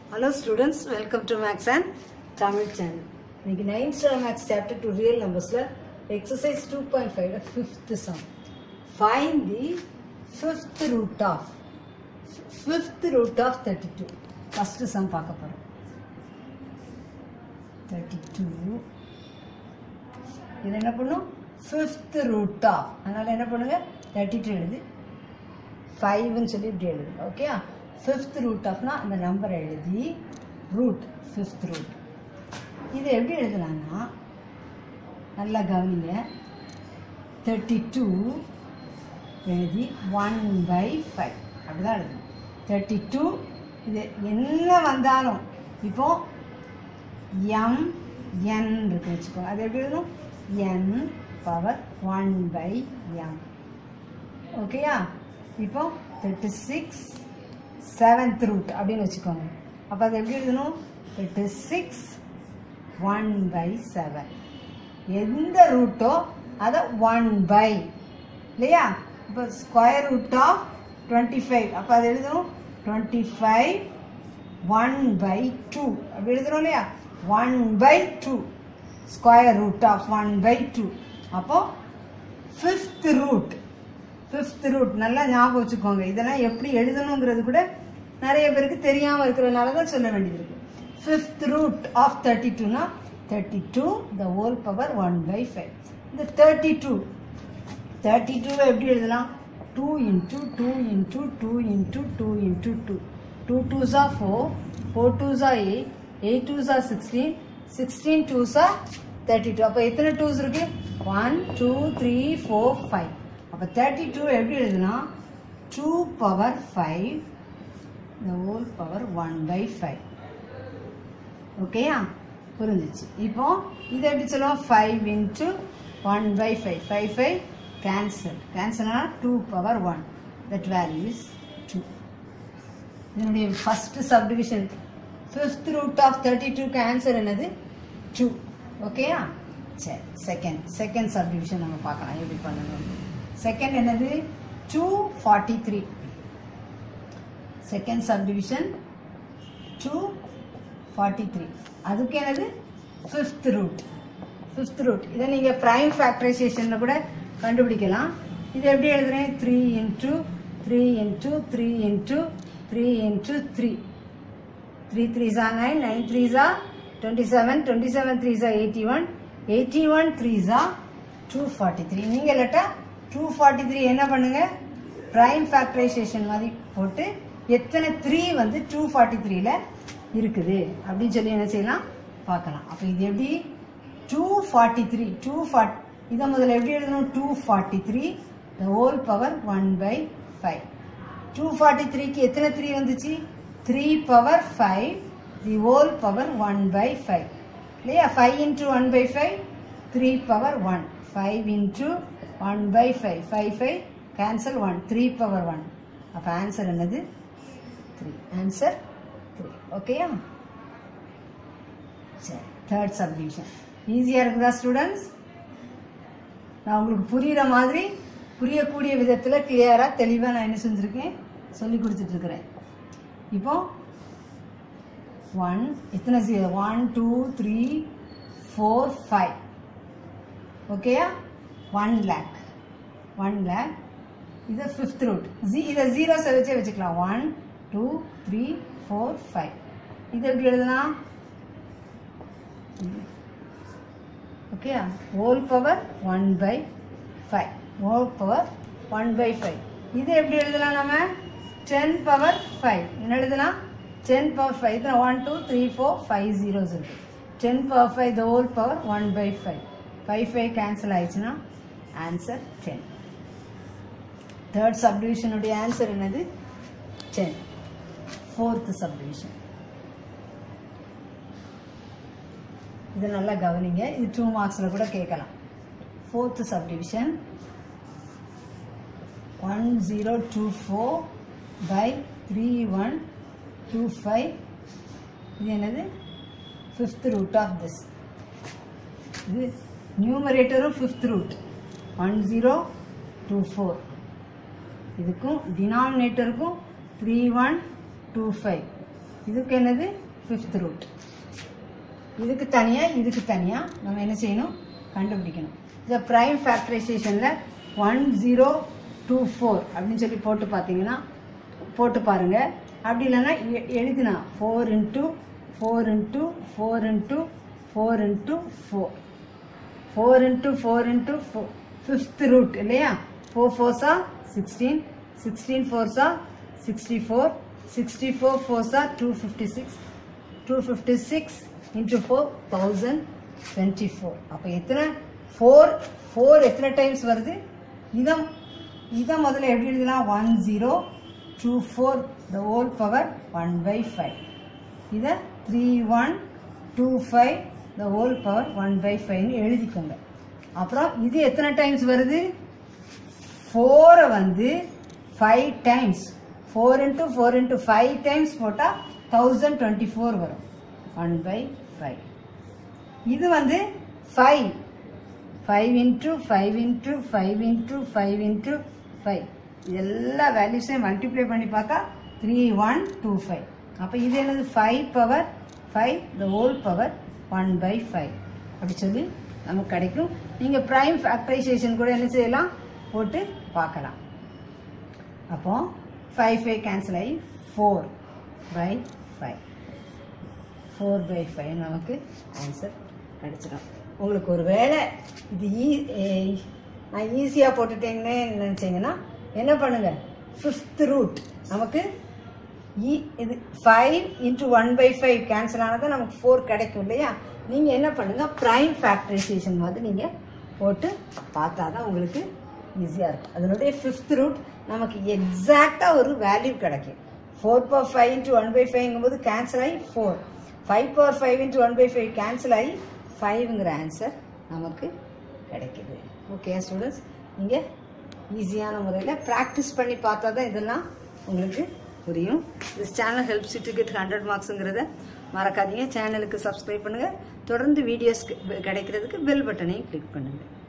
Hello students, welcome to Max and Tamil channel. இன்னைக்கு 9th standard Max chapter 2 real numbersல exercise 2.5 ல fifth sum. Find the fifth root of fifth root of 32. First sum பார்க்க போறோம். 32 இது என்ன பண்ணும் fifth root of அதனால என்ன பண்ணுங்க 32 எழுது ஃபைவ்னு சொல்லி இப்படி எழுது ஓகே ஃபிஃப்த் ரூட் ஆஃப்னா அந்த நம்பரை எழுதி ரூட் ஃபிஃப்த் ரூட் இது எப்படி எழுதலாம்னா நல்லா கவனிங்க தேர்ட்டி டூ எழுதி ஒன் பை ஃபைவ் அப்படிதான் எழுதணும் தேர்ட்டி டூ இது என்ன வந்தாலும் இப்போ எம் என் இருக்கு வச்சுக்கோங்க அது எப்படி எழுதணும் n power one by m ஓகேயா இப்போ தேர்ட்டி சிக்ஸ் செவன்த் ரூட் அப்படின்னு வச்சுக்கோங்க அப்போ அது எப்படி எழுதணும் thirty six one by seven எந்த ரூட்டோ அதை ஒன் பை இல்லையா இப்போ square root of twenty five அப்போ அது எழுதணும் twenty five one by two அப்படி எழுதுறோம் இல்லையா one by two square root of one by two அப்போ ஃபிஃப்த் ரூட் ஃபிஃப்த் ரூட் நல்லா ஞாபகம் வச்சுக்கோங்க இதெல்லாம் எப்படி எழுதணுங்கிறது கூட நிறைய பேருக்கு தெரியாமல் இருக்கிறதுனால தான் சொல்ல வேண்டியது இருக்கு ஃபிஃப்த் ரூட் ஆஃப் தேர்ட்டி டூனா thirty two the whole power one by five இந்த தேர்ட்டி டூ தேர்ட்டி டூவை எப்படி எழுதலாம் two into two into two into two into two two டூஸா ஃபோர் ஃபோர் டூஸா எயிட் எயிட் டூஸா சிக்ஸ்டீன் சிக்ஸ்டீன் டூஸா thirty two அப்போ எத்தனை டூஸ் இருக்கு one two three four five அப்போ தேர்ட்டி டூ எப்படி எழுதலாம் two power five the whole power one by five ஓகேயா புரிஞ்சிச்சு இப்போ இதை எப்படி சொல்லுவோம் five into one by five five five cancel கேன்சல்னா two power one that value is two இதனுடைய first subdivision fifth root of thirty டூக்கு ஆன்சர் என்னது டூ ஓகேயா சரி செகண்ட் செகண்ட் சப்டிவிஷன் நம்ம பார்க்கலாம் எப்படி பண்ணணும் செகண்ட் என்னது two forty three second subdivision two forty three அதுக்கு என்னது ஃபிஃப்த் ரூட் ஃபிஃப்த் ரூட் இதை நீங்கள் ப்ரைம் ஃபேக்டரைசேஷனில் கூட கண்டுபிடிக்கலாம் இது எப்படி எழுதுறேன் three into three into three into three into three three த்ரீஸா நைன் நைன் த்ரீஸா டுவெண்ட்டி செவன் டுவெண்ட்டி செவன் த்ரீஸா எயிட்டி ஒன் எயிட்டி ஒன் த்ரீஸா டூ ஃபார்ட்டி த்ரீ நீங்கள் இல்லாட்டா டூ ஃபார்ட்டி த்ரீ என்ன பண்ணுங்க ப்ரைம் ஃபேக்டரைசேஷன் மாதிரி போட்டு எத்தனை த்ரீ வந்து டூ ஃபார்ட்டி த்ரீல இருக்குது அப்படின்னு சொல்லி என்ன செய்யலாம் பார்க்கலாம் அப்போ இது எப்படி டூ ஃபார்ட்டி த்ரீ டூ ஃபார்ட் இதை முதல்ல எப்படி எழுதணும் two forty three the whole power one by five two forty த்ரீக்கு எத்தனை த்ரீ வந்துச்சு three power five the whole power one by five இல்லையா five into one by five three power one five into one by five five five cancel one three power one அப்போ answer என்னது three answer three ஓகேயா சரி third subdivision ஈஸியாக இருக்குதா students நான் உங்களுக்கு புரிகிற மாதிரி புரியக்கூடிய விதத்தில் கிளியராக தெளிவாக நான் என்ன செஞ்சுருக்கேன் சொல்லி கொடுத்துட்ருக்குறேன் இப்போ ஒன் எத்தனை zero one two three four five ஓகேயா ஒன் லேக் ஒன் லேக் இது ஃபிஃப்த் ரூட் ஜி இதை ஜீரோஸை வச்சே வச்சுக்கலாம் one two three four five இது எப்படி எழுதலாம் ஓகேயா whole power one by five whole power one by five இது எப்படி எழுதலாம் நம்ம டென் பவர் ஃபைவ் என்ன எழுதலாம் டென் பவர் ஃபைவ் இதில் one two three four five zeros இருக்கு ten power five the whole power one by five five five cancel ஆயிடுச்சுன்னா answer ten third சப்டிவிஷனுடைய ஆன்சர் என்னது டென் ஃபோர்த் சப்டிவிஷன் இது நல்லா கவனிங்க இது டூ மார்க்ஸில் கூட கேட்கலாம் fourth subdivision one zero two four by three one two five இது என்னது ஃபிஃப்த் ரூட் ஆஃப் திஸ் இது நியூமரேட்டரும் fifth root one zero two four இதுக்கும் டினாமினேட்டருக்கும் த்ரீ ஒன் டூ ஃபைவ் இதுக்கு என்னது ஃபிஃப்த் ரூட் இதுக்கு தனியாக இதுக்கு தனியாக நம்ம என்ன செய்யணும் கண்டுபிடிக்கணும் இந்த ப்ரைம் ஃபேக்டரைசேஷனில் ஒன் ஜீரோ டூ ஃபோர் அப்படின்னு சொல்லி போட்டு பார்த்தீங்கன்னா போட்டு பாருங்கள் அப்படி இல்லைன்னா எ- எழுதினா four into four into four into four into four four into four into four fifth root இல்லையா ஃபோர் ஃபோர்ஸா சிக்ஸ்டீன் சிக்ஸ்டீன் ஃபோர்ஸா சிக்ஸ்டி ஃபோர் சிக்ஸ்டி ஃபோர் ஃபோர்ஸா two fifty six two fifty six into four thousand twenty four அப்போ எத்தனை four four எத்தனை times வருது இதை இதை முதல்ல எப்படி எழுதலாம் one zero two four the whole power one by five இதை three one two five the whole power one by ஃபைவ்னு எழுதிக்கோங்க அப்புறம் இது எத்தனை டைம்ஸ் வருது ஃபோரை வந்து five times four into four into five times போட்டால் தௌசண்ட் டுவெண்ட்டி ஃபோர் வரும் ஒன் பை ஃபைவ் இது வந்து five five into five into five into five into five எல்லா வேல்யூஸையும் மல்டிப்ளை பண்ணி பார்த்தா த்ரீ ஒன் டூ ஃபைவ் அப்போ இது என்னது five power five the whole power one by five அப்படி சொல்லி நமக்கு கிடைக்கும் நீங்கள் ப்ரைம் ஃபேக்டரைசேஷன் கூட என்ன செய்யலாம் போட்டு பார்க்கலாம் அப்போ ஃபைவ் ஃபைவ் கேன்சல் ஆகி four by five four by five நமக்கு ஆன்சர் கிடச்சிடும் உங்களுக்கு ஒரு வேளை இது ஈ ஏ- நான் ஈஸியாக போட்டுட்டேங்கன்னு நினச்சிங்கன்னா என்ன பண்ணுங்க ஃபிஃப்த் ரூட் நமக்கு இ இது five into one by five cancel ஆனது நமக்கு ஃபோர் கிடைக்கும் இல்லையா நீங்கள் என்ன பண்ணுங்க ப்ரைம் ஃபேக்டரைசேஷன் மாதிரி நீங்கள் போட்டு பார்த்தா தான் உங்களுக்கு ஈஸியாக இருக்கும் அதனுடைய ஃபிஃப்த் ரூட் நமக்கு எக்ஸாக்டாக ஒரு வேல்யூ கிடைக்கும் four power five into one by ஃபைவ்ங்கும்போது கேன்சல் ஆகி four five power five into one by five cancel ஆகி ஃபைவ்ங்கிற ஆன்சர் நமக்கு கிடைக்குது ஓகே ஸ்டூடெண்ட்ஸ் நீங்கள் ஈஸியான முறையில் ப்ராக்டிஸ் பண்ணி பார்த்தா தான் இதெல்லாம் உங்களுக்கு புரியும் this channel helps to get hundred மார்க்ஸுங்கிறத மறக்காதீங்க சேனலுக்கு சப்ஸ்கிரைப் பண்ணுங்கள் தொடர்ந்து வீடியோஸ் கிடைக்கிறதுக்கு பெல் பட்டனையும் கிளிக் பண்ணுங்கள்